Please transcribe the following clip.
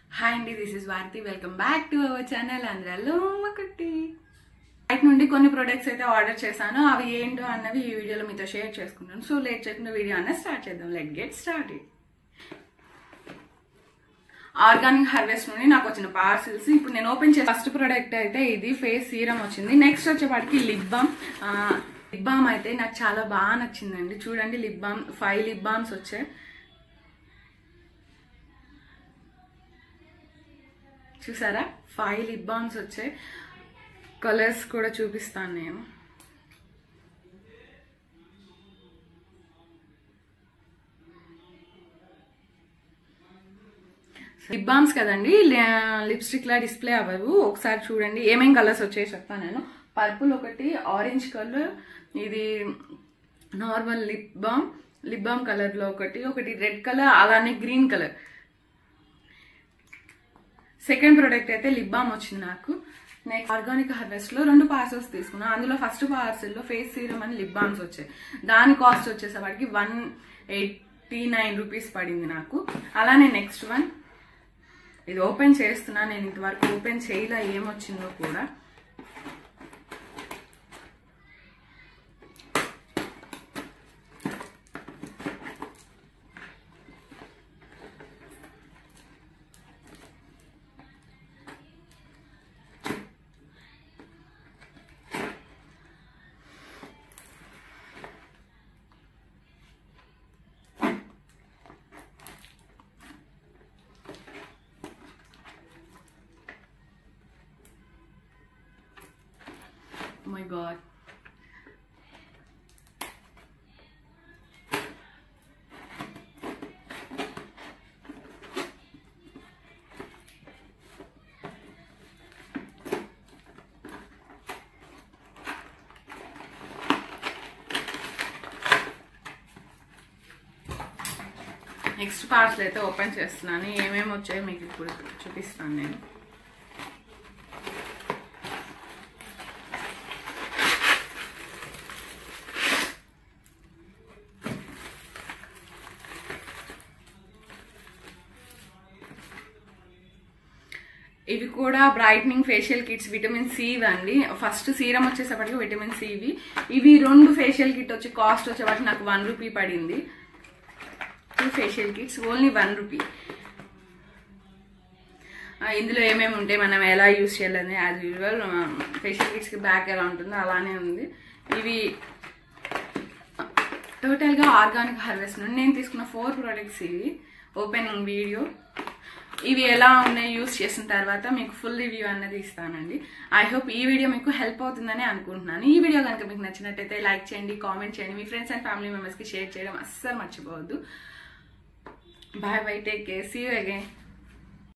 Hi అండి this is Bharathi welcome back to our channel అందరూ ఒకటి బయట నుండి కొన్ని ప్రొడక్ట్స్ అయితే ఆర్డర్ చేశాను అవి ఏంటో అన్నవి ఈ వీడియోలో మీతో షేర్ చేసుకుంటాను సో లేట్ చేయకుండా వీడియో అన్నది స్టార్ట్ చేద్దాం let get start organic harvest నుండి నాకు వచ్చిన పార్సిల్స్ ఇప్పుడు నేను ఓపెన్ చేసిన ఫస్ట్ ప్రోడక్ట్ అయితే ఇది ఫేస్ సీరం వచ్చింది నెక్స్ట్ వచ్చేపాటికి లిప్ బామ్ లిప్ బామ్ అయితే నాకు చాలా బాగా నచ్చిందండి చూడండి lip balm five lip balms వచ్చాయి చూసారా ఫైవ్ లిప్ బామ్స్ వచ్చాయి కలర్స్ కూడా చూపిస్తాను నేను లిప్ బామ్స్ కదండి లిప్స్టిక్ లా డిస్ప్లే అవ్వవు ఒకసారి చూడండి ఏమేం కలర్స్ వచ్చాయి చెప్తాను నేను పర్పుల్ ఒకటి ఆరెంజ్ కలర్ ఇది normal lip balm lip balm colour లో ఒకటి ఒకటి రెడ్ కలర్ అలానే గ్రీన్ కలర్ సెకండ్ ప్రోడక్ట్ అయితే లిప్ బామ్ వచ్చింది నాకు నెక్స్ట్ ఆర్గానిక్ హార్వెస్ట్ లో రెండు పార్సల్స్ తీసుకున్నా అందులో ఫస్ట్ పార్సల్ లో ఫేస్ సీరం అని లిప్ బామ్స్ వచ్చాయి దాని కాస్ట్ వచ్చేసరికి వన్ ఎయిటీ నైన్ రూపీస్ పడింది నాకు అలానే నెక్స్ట్ వన్ ఇది ఓపెన్ చేస్తున్నా నేను ఇంతవరకు ఓపెన్ చేయలే ఏమొచ్చిందో కూడా Oh my god. Next parcel అయితే ఓపెన్ చేస్తున్నాను ఏమేమి వచ్చాయో మీకు ఇప్పుడు చూపిస్తాను నేను ఇవి కూడా brightening facial kits vitamin C అండి ఫస్ట్ సీరం వచ్చేసప్పటికి విటమిన్ సివి ఇవి రెండు ఫేషియల్ కిట్ వచ్చి కాస్ట్ వచ్చేవాటి నాకు వన్ రూపీ పడింది two facial kits only one rupee ఇందులో ఏమేమి ఉంటాయి మనం ఎలా యూస్ చేయాలని యాజ్ యూజువల్ ఫేషియల్ కిట్స్కి బ్యాక్ ఎలా ఉంటుందో అలానే ఉంది ఇవి టోటల్గా ఆర్గానిక్ హార్వెస్ట్ నుండి నేను తీసుకున్న ఫోర్ ప్రోడక్ట్స్ ఇవి ఓపెనింగ్ వీడియో ఇవి ఎలా ఉన్నాయి యూస్ చేసిన తర్వాత మీకు ఫుల్ రివ్యూ అన్నది ఇస్తానండి ఐ హోప్ ఈ వీడియో మీకు హెల్ప్ అవుతుందని అనుకుంటున్నాను ఈ వీడియో కనుక మీకు నచ్చినట్టయితే లైక్ చేయండి కామెంట్ చేయండి మీ ఫ్రెండ్స్ అండ్ ఫ్యామిలీ మెంబర్స్కి షేర్ చేయడం అస్సలు మర్చిపోవద్దు bye bye take care see you again